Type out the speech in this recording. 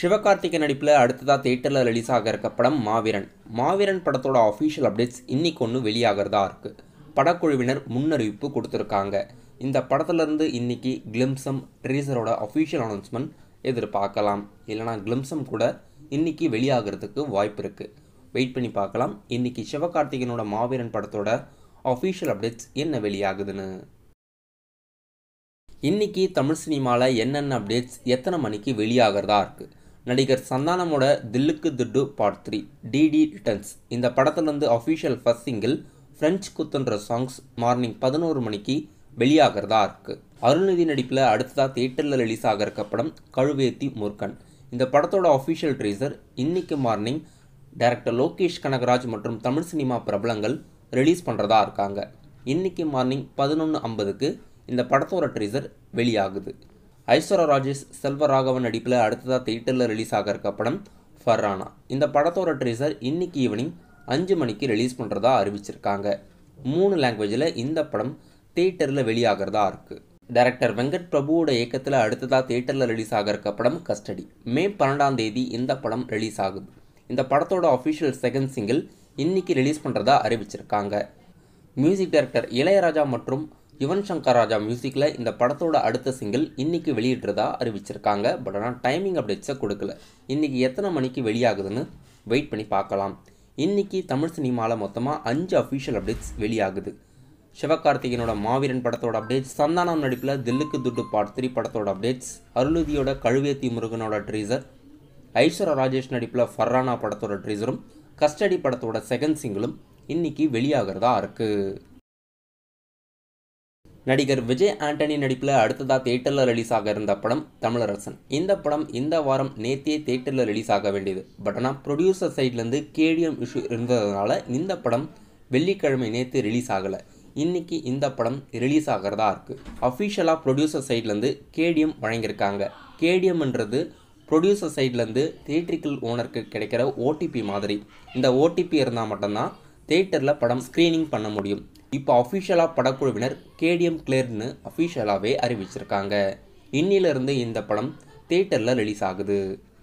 சிவகார்த்திகேயன் நடிப்பில் அடுத்ததாக தேட்டரில் ரிலீஸ் ஆக இருக்க படம் மாவீரன் மாவீரன் படத்தோட அஃபீஷியல் அப்டேட்ஸ் இன்னைக்கு ஒன்று வெளியாகிறதா இருக்குது படக்குழுவினர் முன்னறிவிப்பு கொடுத்துருக்காங்க இந்த படத்துலேருந்து இன்னைக்கு கிளிம்சம் ட்ரீசரோட அஃபீஷியல் அனௌன்ஸ்மெண்ட் எதிர்பார்க்கலாம் இல்லைனா கிளிம்சம் கூட இன்னைக்கு வெளியாகிறதுக்கு வாய்ப்பு இருக்குது வெயிட் பண்ணி பார்க்கலாம் இன்னைக்கு சிவகார்த்திகேயனோட மாவீரன் படத்தோட அஃபீஷியல் அப்டேட்ஸ் என்ன வெளியாகுதுன்னு இன்னைக்கு தமிழ் சினிமாவில் என்னென்ன அப்டேட்ஸ் எத்தனை மணிக்கு வெளியாகிறதா இருக்குது நடிகர் சந்தானமோட தில்லுக்கு திட்டு பார்ட் த்ரீ டிடி ரிட்டர்ன்ஸ் இந்த படத்துலேருந்து அஃபீஷியல் ஃபர்ஸ்ட் சிங்கிள் ஃப்ரெஞ்ச் குத்துன்ற சாங்ஸ் மார்னிங் பதினோரு மணிக்கு வெளியாகிறதா இருக்குது அருள்நிதி நடிப்பில் அடுத்ததாக தேட்டரில் ரிலீஸ் ஆக இருக்க படம் கழுவேத்தி முருகன் இந்த படத்தோட அஃபீஷியல் ட்ரீசர் இன்னைக்கு மார்னிங் டைரக்டர் லோகேஷ் கனகராஜ் மற்றும் தமிழ் சினிமா பிரபலங்கள் ரிலீஸ் பண்ணுறதா இருக்காங்க இன்னைக்கு மார்னிங் பதினொன்று ஐம்பதுக்கு இந்த படத்தோட ட்ரீசர் வெளியாகுது ஐஸ்வர்யா ராஜேஷ் செல்வராகவன் நடிப்பில் அடுத்ததாக தேட்டரில் ரிலீஸ் ஆக இருக்க படம் ஃபர்ரானா இந்த படத்தோட ட்ரீசர் இன்னைக்கு ஈவினிங் அஞ்சு மணிக்கு ரிலீஸ் பண்ணுறதா அறிவிச்சிருக்காங்க மூணு லாங்குவேஜில் இந்த படம் தேட்டரில் வெளியாகிறதா இருக்குது டைரக்டர் வெங்கட் பிரபுவோட இயக்கத்தில் அடுத்ததாக தேட்டரில் ரிலீஸ் ஆக இருக்க படம் கஸ்டடி மே பன்னெண்டாம் தேதி இந்த படம் ரிலீஸ் ஆகுது இந்த படத்தோட அஃபிஷியல் செகண்ட் சிங்கிள் இன்னைக்கு ரிலீஸ் பண்ணுறதா அறிவிச்சிருக்காங்க மியூசிக் டைரக்டர் இளையராஜா மற்றும் யுவன் சங்கர் ராஜா மியூசிக்கில் இந்த படத்தோட அடுத்த சிங்கிள் இன்னைக்கு வெளியிடுறதா அறிவிச்சிருக்காங்க பட் ஆனால் டைமிங் அப்டேட்ஸை கொடுக்கல இன்னைக்கு எத்தனை மணிக்கு வெளியாகுதுன்னு வெயிட் பண்ணி பார்க்கலாம் இன்னைக்கு தமிழ் சினிமாவில் மொத்தமாக அஞ்சு அஃபிஷியல் அப்டேட்ஸ் வெளியாகுது சிவகார்த்திகேயனோட மாவீரன் படத்தோட அப்டேட்ஸ் சந்தானம் நடிப்பில் தில்லுக்கு துட்டு பார்ட் த்ரீ படத்தோட அப்டேட்ஸ் அருளுதியோட கழுவேத்தி முருகனோட ட்ரீசர் ஐஸ்வர்யா ராஜேஷ் நடிப்பில் ஃபர்ரானா படத்தோட ட்ரீசரும் கஸ்டடி படத்தோட செகண்ட் சிங்கிளும் இன்னைக்கு வெளியாகிறதா இருக்குது நடிகர் விஜய் ஆண்டனி நடிப்பில் அடுத்ததாக தேட்டரில் ரிலீஸ் ஆக இருந்த படம் தமிழரசன் இந்த படம் இந்த வாரம் நேத்தியே தேட்டரில் ரிலீஸ் ஆக வேண்டியது பட் ஆனால் ப்ரொடியூசர் சைட்லேருந்து கேடிஎம் இஷ்யூ இருந்ததுனால இந்த படம் வெள்ளிக்கிழமை நேற்று ரிலீஸ் ஆகலை இன்னைக்கு இந்த படம் ரிலீஸ் ஆகிறதா இருக்குது அஃபிஷியலாக ப்ரொடியூசர் சைட்லேருந்து கேடிஎம் வழங்கியிருக்காங்க கேடிஎம்ன்றது ப்ரொடியூசர் சைட்லேருந்து தியேட்ரிக்கல் ஓனருக்கு கிடைக்கிற ஓடிபி மாதிரி இந்த ஓடிபி இருந்தால் மட்டும்தான் தேட்டரில் படம் ஸ்க்ரீனிங் பண்ண முடியும் இப்போ அஃபிஷியலாக படக்குழுவினர் கேடிஎம் கிளியர்னு அஃபிஷியலாகவே அறிவிச்சிருக்காங்க இன்னிலிருந்து இந்த படம் தேட்டரில் ரிலீஸ் ஆகுது